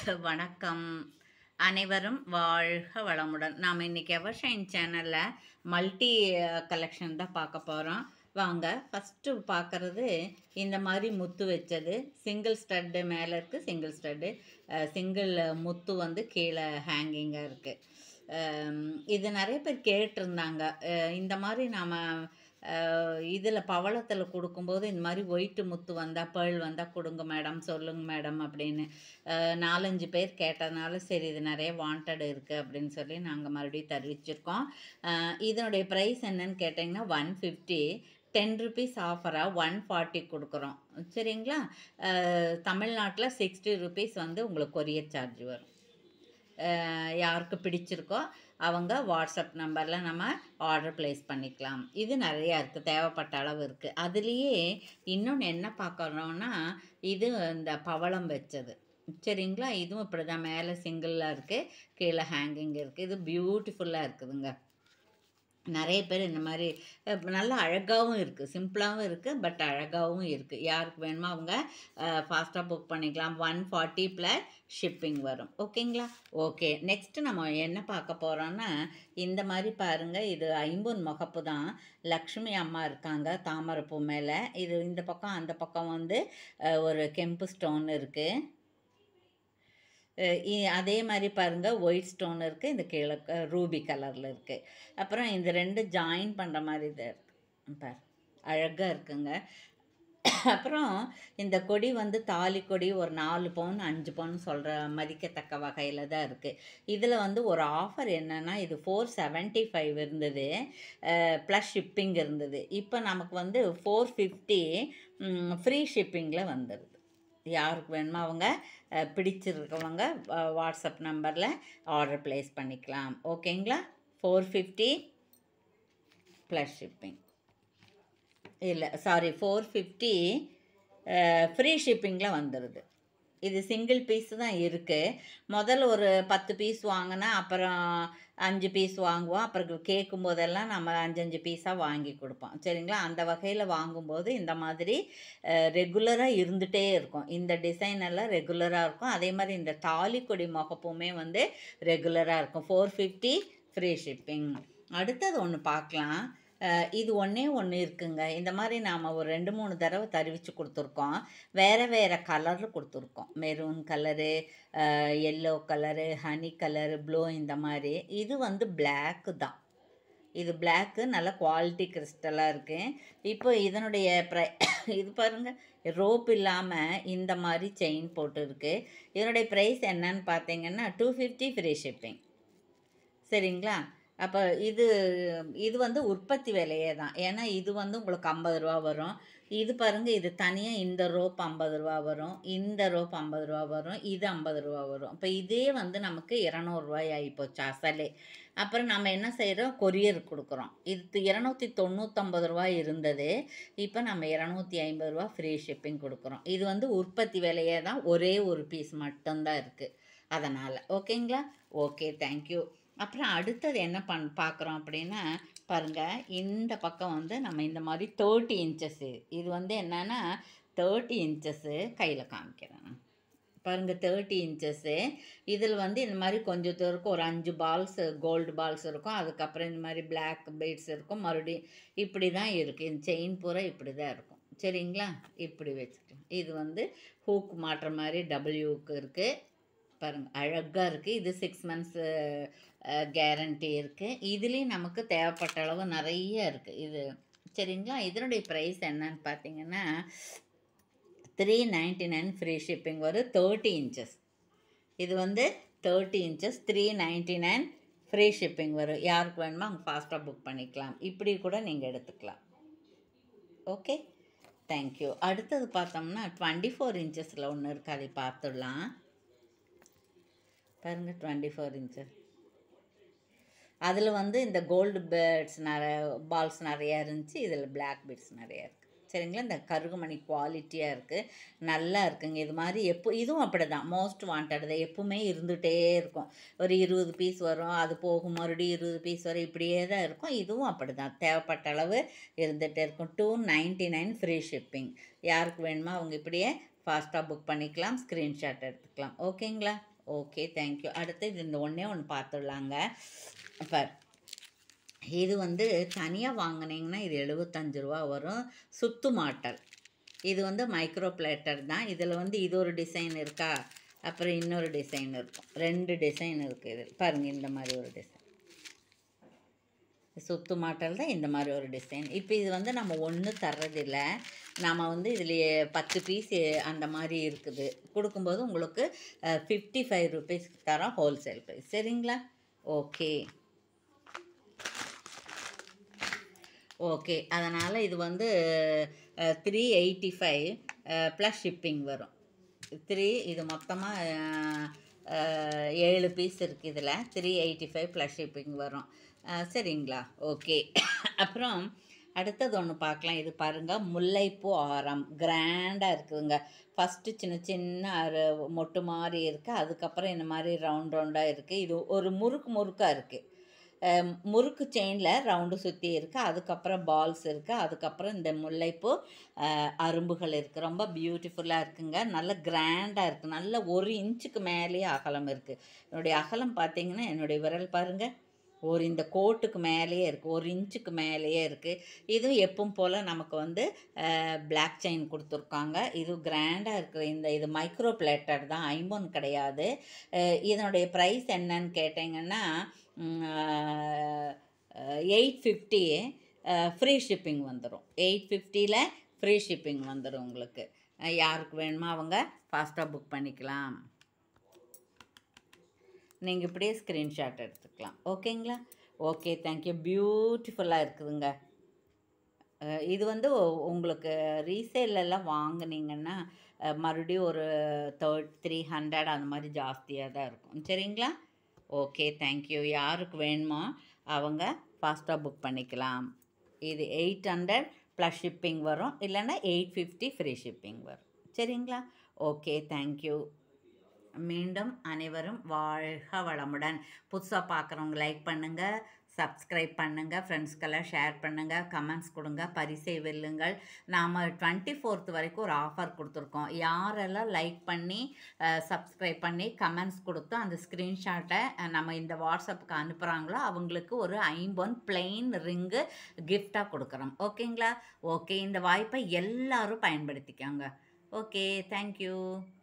வணக்கம் அனைவரும் வாழ்க வளமுடன் நாம் இன்னைக்கு எவர்ஷைன் சேனலில் மல்டி கலெக்ஷன் தான் பார்க்க போகிறோம் வாங்க ஃபஸ்ட்டு பார்க்குறது இந்த மாதிரி முத்து வச்சது சிங்கிள் ஸ்டட்டு மேலே இருக்குது சிங்கிள் ஸ்டட்டு சிங்கிள் முத்து வந்து கீழே ஹேங்கிங்காக இருக்குது இது நிறைய பேர் கேட்டிருந்தாங்க அஹ் இந்த மாதிரி நாம் இதில் பவளத்தில் கொடுக்கும்போது இந்த மாதிரி ஒயிட்டு முத்து வந்தால் பேர்ல் வந்தால் கொடுங்க மேடம் சொல்லுங்க மேடம் அப்படின்னு அஹ் நாலஞ்சு பேர் கேட்டதுனால சரி இது நிறைய வாண்டட் இருக்குது அப்படின்னு சொல்லி நாங்கள் மறுபடியும் தெரிவிச்சிருக்கோம் அஹ் இதனுடைய ப்ரைஸ் என்னன்னு கேட்டிங்கன்னா ஒன் ஃபிஃப்டி டென் ருபீஸ் ஆஃபராக ஒன் ஃபார்ட்டி கொடுக்குறோம் சரிங்களா தமிழ்நாட்டில் சிக்ஸ்டி ருபீஸ் வந்து உங்களுக்கு கொரியர் சார்ஜ் வரும் அஹ் யாருக்கு பிடிச்சிருக்கோ அவங்க வாட்ஸ்அப் நம்பரில் நம்ம ஆர்டர் ப்ளேஸ் பண்ணிக்கலாம் இது நிறையா இருக்குது தேவைப்பட்ட அளவு இருக்குது அதுலேயே இன்னொன்று என்ன பார்க்குறோன்னா இது இந்த பவளம் வச்சது சரிங்களா இதுவும் இப்படி தான் மேலே சிங்கிளாக இருக்குது கீழே ஹேங்கிங் இருக்குது இது பியூட்டிஃபுல்லாக இருக்குதுங்க நிறைய பேர் இந்த மாதிரி அஹ், நல்லா அழகாகவும் இருக்குது சிம்பிளாகவும் இருக்குது பட் அழகாகவும் இருக்குது யாருக்கு வேணுமோ அவங்க ஃபாஸ்ட்டாக புக் பண்ணிக்கலாம் ஒன் ஃபார்ட்டி ப்ளஸ் ஷிப்பிங் வரும் ஓகேங்களா ஓகே நெக்ஸ்ட்டு நம்ம என்ன பார்க்க போகிறோன்னா இந்த மாதிரி பாருங்கள் இது ஐம்பொன் முகப்பு தான் லக்ஷ்மி அம்மா இருக்காங்க தாமரைப்பூ மேலே இது இந்த பக்கம் அந்த பக்கம் வந்து அஹ், ஒரு கெம்பு ஸ்டோன் இருக்குது அஹ் இ- அதே மாதிரி பாருங்கள் ஒயிட் ஸ்டோன் இருக்குது இந்த கீழே ரூபி கலரில் இருக்குது அப்புறம் இந்த ரெண்டு ஜாயின் பண்ணுற மாதிரி இது இருக்கு பார் அழகாக இருக்குங்க அப்புறம் இந்த கொடி வந்து தாலி கொடி ஒரு நாலு பவுன் அஞ்சு பவுன் சொல்கிற மதிக்கத்தக்க வகையில் தான் இருக்குது இதில் வந்து ஒரு ஆஃபர் என்னென்னா இது ஃபோர் செவன்ட்டி ஃபைவ் இருந்தது ப்ளஸ் ஷிப்பிங் இருந்தது இப்போ நமக்கு வந்து ஃபோர் ஃபிஃப்டி ஃப்ரீ ஷிப்பிங்கில் வந்துடுது யாருக்கு வேணுமோ அவங்க அஹ், பிடிச்சிருக்கவங்க அஹ், வாட்ஸ்அப் நம்பரில் ஆர்டர் ப்ளேஸ் பண்ணிக்கலாம் ஓகேங்களா ஃபோர் ஃபிஃப்டி ப்ளஸ் ஷிப்பிங் இல்லை சாரி ஃபோர் ஃபிஃப்டி ஃப்ரீ ஷிப்பிங்கில் வந்துடுது இது சிங்கிள் பீஸ் தான் இருக்குது முதல்ல ஒரு பத்து பீஸ் வாங்கினா அப்புறம் அஞ்சு பீஸ் வாங்குவோம் அப்புறம் கேட்கும் போதெல்லாம் நம்ம அஞ்சஞ்சு பீஸாக வாங்கி கொடுப்போம் சரிங்களா அந்த வகையில் வாங்கும்போது இந்த மாதிரி ரெகுலராக இருந்துகிட்டே இருக்கும் இந்த டிசைன் எல்லாம் ரெகுலராக இருக்கும் அதே மாதிரி இந்த தாலிக்கொடி முகப்புமே வந்து ரெகுலராக இருக்கும் ஃபோர் ஃபிஃப்டி ஃப்ரீ ஷிப்பிங் அடுத்தது ஒன்று பார்க்கலாம் அஹ் இது ஒன்றே ஒன்று இருக்குங்க இந்த மாதிரி நாம் ஒரு ரெண்டு மூணு தடவை தெரிவித்து கொடுத்துருக்கோம் வேறு வேறு கலரில் கொடுத்துருக்கோம் maroon colour yellow colour honey colour blue இந்த மாதிரி இது வந்து பிளாக்கு தான் இது பிளாக்கு நல்ல குவாலிட்டி கிறிஸ்டலாக இருக்குது இப்போ இதனுடைய ப்ரை இது பாருங்கள் ரோப் இல்லாமல் இந்த மாதிரி செயின் போட்டு இருக்கு இதனுடைய ப்ரைஸ் என்னன்னு பார்த்தீங்கன்னா டூ ஃபிஃப்டி ஃப்ரீ ஷிப்பிங் சரிங்களா அப்போ இது இது வந்து உற்பத்தி விலையே தான் ஏன்னா இது வந்து உங்களுக்கு ஐம்பது ரூபா வரும் இது பாருங்கள் இது தனியாக இந்த ரோப் ஐம்பது ரூபா வரும் இந்த ரோப் ஐம்பது ரூபா வரும் இது ஐம்பது ரூபா வரும் இப்போ இதே வந்து நமக்கு இரநூறுவாய் ஆகிப்போச்சு அசலே அப்புறம் நம்ம என்ன செய்கிறோம் கொரியர் கொடுக்குறோம் இது இரநூத்தி தொண்ணூற்றம்பது ரூபாய் இருந்தது இப்போ நம்ம இரநூத்தி ஐம்பது ரூபா ஃப்ரீ ஷிப்பிங் கொடுக்குறோம் இது வந்து உற்பத்தி விலையே தான் ஒரே ஒரு பீஸ் மட்டும்தான் இருக்குது அதனால் ஓகேங்களா ஓகே தேங்க்யூ அப்புறம் அடுத்தது என்ன பண் பார்க்குறோம் அப்படின்னா பாருங்கள் இந்த பக்கம் வந்து நம்ம இந்த மாதிரி தேர்ட்டி இன்ச்சஸ்ஸு இது வந்து என்னென்னா தேர்ட்டி இன்ச்சஸ்ஸு கையில் காமிக்கிறேன் நான். பாருங்கள் தேர்ட்டி இன்ச்சஸ்ஸு இதில் வந்து இந்த மாதிரி கொஞ்சம் தூரம் ஒரு அஞ்சு பால்ஸ் கோல்டு பால்ஸ் இருக்கும் அதுக்கப்புறம் இந்த மாதிரி பிளாக் பீட்ஸ் இருக்கும் மறுபடியும் இப்படி தான் இருக்குது இந்த செயின் பூரா இப்படி தான் இருக்கும் சரிங்களா இப்படி வச்சுக்கலாம் இது வந்து ஹூக் மாட்டுற மாதிரி டபிள்யூக்கு இருக்குது பாருங்கள் அழகாக இருக்குது இது சிக்ஸ் மந்த்ஸு கேரண்டி இருக்குது இதுலேயும் நமக்கு தேவைப்பட்ட அளவு நிறைய இருக்குது இது சரிங்களா இதனுடைய ப்ரைஸ் என்னன்னு பார்த்தீங்கன்னா three ninety nine free shipping வரும் தேர்ட்டி இன்ச்சஸ் இது வந்து thirty inches three ninety nine free shipping வரும் யாருக்கு வேணுமோ அவங்க ஃபாஸ்ட்டாக புக் பண்ணிக்கலாம் இப்படி கூட நீங்கள் எடுத்துக்கலாம் ஓகே தேங்க்யூ அடுத்தது பார்த்தோம்னா டுவெண்ட்டி ஃபோர் இன்ச்சஸில் ஒன்று இருக்குது அதை பார்த்துடலாம் பாருங்கள் டுவெண்ட்டி ஃபோர் இன்ச்சஸ் அதில் வந்து இந்த கோல்டு பேர்ட்ஸ் நிறைய பால்ஸ் நிறையா இருந்துச்சு இதில் பிளாக் பீட்ஸ் நிறையா இருக்குது சரிங்களா இந்த கருகுமணி குவாலிட்டியாக இருக்குது நல்லா இருக்குங்க இது மாதிரி எப்போ இதுவும் அப்படி தான் மோஸ்ட் வாண்டட் தான் எப்பவுமே இருந்துகிட்டே இருக்கும் ஒரு இருபது பீஸ் வரும் அது போகும் மறுபடியும் இருபது பீஸ் வரும் இப்படியே தான் இருக்கும் இதுவும் அப்படி தான் தேவைப்பட்ட அளவு இருந்துகிட்டே இருக்கும் two ninety nine free shipping யாருக்கு வேணுமோ அவங்க இப்படியே ஃபாஸ்ட்டாக புக் பண்ணிக்கலாம் ஸ்க்ரீன்ஷாட் எடுத்துக்கலாம் ஓகேங்களா ஓகே தேங்க்யூ அடுத்து இது இந்த ஒன்றே ஒன்று பார்த்துடலாங்க இப்போ இது வந்து தனியாக வாங்குனீங்கன்னா இது எழுபத்தஞ்சு ரூபா வரும் சுத்து மாட்டல் இது வந்து மைக்ரோ பிளேட்டர் தான் இதில் வந்து இது ஒரு டிசைன் இருக்கா அப்புறம் இன்னொரு டிசைன் இருக்கும் ரெண்டு டிசைன் இருக்குது இதில் பாருங்கள் இந்த மாதிரி ஒரு டிசைன் சுத்து மாட்டல் தான் இந்த மாதிரி ஒரு டிசைன் இப்போ இது வந்து நம்ம ஒன்று தர்றதில்ல நம்ம வந்து இதில் பத்து பீஸ் அந்த மாதிரி இருக்குது கொடுக்கும்போது உங்களுக்கு ஃபிஃப்டி ஃபைவ் ருபீஸ்க்கு தரோம் ஹோல்சேல் ப்ரைஸ் சரிங்களா ஓகே ஓகே அதனால் இது வந்து three eighty five plus shipping வரும் த்ரீ இது மொத்தமாக ஏழு பீஸ் இருக்குது இதில் three eighty five plus shipping வரும் அஹ், சரிங்களா ஓகே அப்புறம் அடுத்தது ஒன்று பார்க்கலாம் இது பாருங்கள் முல்லைப்பூ ஆரம் கிராண்டாக இருக்குதுங்க ஃபஸ்ட்டு சின்ன சின்ன அரு மொட்டு மாதிரி இருக்குது அதுக்கப்புறம் இந்த மாதிரி ரவுண்ட் ரவுண்டாக இருக்குது இது ஒரு முறுக்கு முறுக்காக இருக்குது அஹ் முறுக்கு செயினில் ரவுண்டு சுற்றி இருக்குது அதுக்கப்புறம் பால்ஸ் இருக்குது அதுக்கப்புறம் இந்த முல்லைப்பூ அஹ் அரும்புகள் இருக்குது ரொம்ப பியூட்டிஃபுல்லாக இருக்குங்க நல்ல கிராண்டாக இருக்குது நல்ல ஒரு இன்ச்சுக்கு மேலேயே அகலம் இருக்குது என்னுடைய அகலம் பார்த்தீங்கன்னா என்னுடைய விரல் பாருங்கள் ஒரு இந்த கோட்டுக்கு மேலேயே இருக்குது ஒரு இன்ச்சுக்கு மேலேயே இருக்குது இதுவும் எப்பவும் போல் நமக்கு வந்து பிளாக் செயின் கொடுத்துருக்காங்க இது கிராண்டாக இருக்கிற இந்த இது மைக்ரோ பிளேட்டர் தான் ஐம்பொன் கிடையாது அஹ் இதனுடைய ப்ரைஸ் என்னன்னு கேட்டிங்கன்னா எயிட் ஃபிஃப்டி ஃப்ரீ ஷிப்பிங் வந்துடும் எயிட் ஃபிஃப்டியில் ஃப்ரீ ஷிப்பிங் வந்துடும் உங்களுக்கு அஹ் யாருக்கு வேணுமோ அவங்க ஃபாஸ்ட்டாக புக் பண்ணிக்கலாம் நீங்கள் இப்படியே ஸ்க்ரீன்ஷாட் எடுத்துக்கலாம் ஓகேங்களா ஓகே தேங்க்யூ பியூட்டிஃபுல்லாக இருக்குதுங்க அஹ் இது வந்து உ- உங்களுக்கு ரீசேலெல்லாம் வாங்குனீங்கன்னா அஹ் மறுபடியும் ஒரு தேர்ட் த்ரீ ஹண்ட்ரட் அந்த மாதிரி ஜாஸ்தியாக தான் இருக்கும் சரிங்களா ஓகே தேங்க்யூ யாருக்கு வேணுமோ அவங்க ஃபாஸ்ட்டாக புக் பண்ணிக்கலாம் இது எயிட் ஹண்ட்ரட் ப்ளஸ் ஷிப்பிங் வரும் இல்லைன்னா எயிட் ஃபிஃப்டி ஃப்ரீ ஷிப்பிங் வரும் சரிங்களா ஓகே தேங்க்யூ மீண்டும் அனைவரும் வாழ்க வளமுடன் புதுசாக பார்க்குறவங்க லைக் பண்ணுங்கள் சப்ஸ்கிரைப் பண்ணுங்கள் ஃப்ரெண்ட்ஸ்க்கெல்லாம் ஷேர் பண்ணுங்கள் கமெண்ட்ஸ் கொடுங்க பரிசை வெல்லுங்கள் நாம் டுவெண்ட்டி ஃபோர்த் வரைக்கும் ஒரு ஆஃபர் கொடுத்துருக்கோம் யாரெல்லாம் லைக் பண்ணி சப்ஸ்கிரைப் பண்ணி கமெண்ட்ஸ் கொடுத்து அந்த ஸ்க்ரீன்ஷாட்டை நம்ம இந்த வாட்ஸ்அப்புக்கு அனுப்புகிறாங்களோ அவங்களுக்கு ஒரு ஐம்பொன் பிளெயின் ரிங்கு கிஃப்டாக கொடுக்குறோம் ஓகேங்களா ஓகே இந்த வாய்ப்பை எல்லாரும் பயன்படுத்திக்கோங்க ஓகே தேங்க்யூ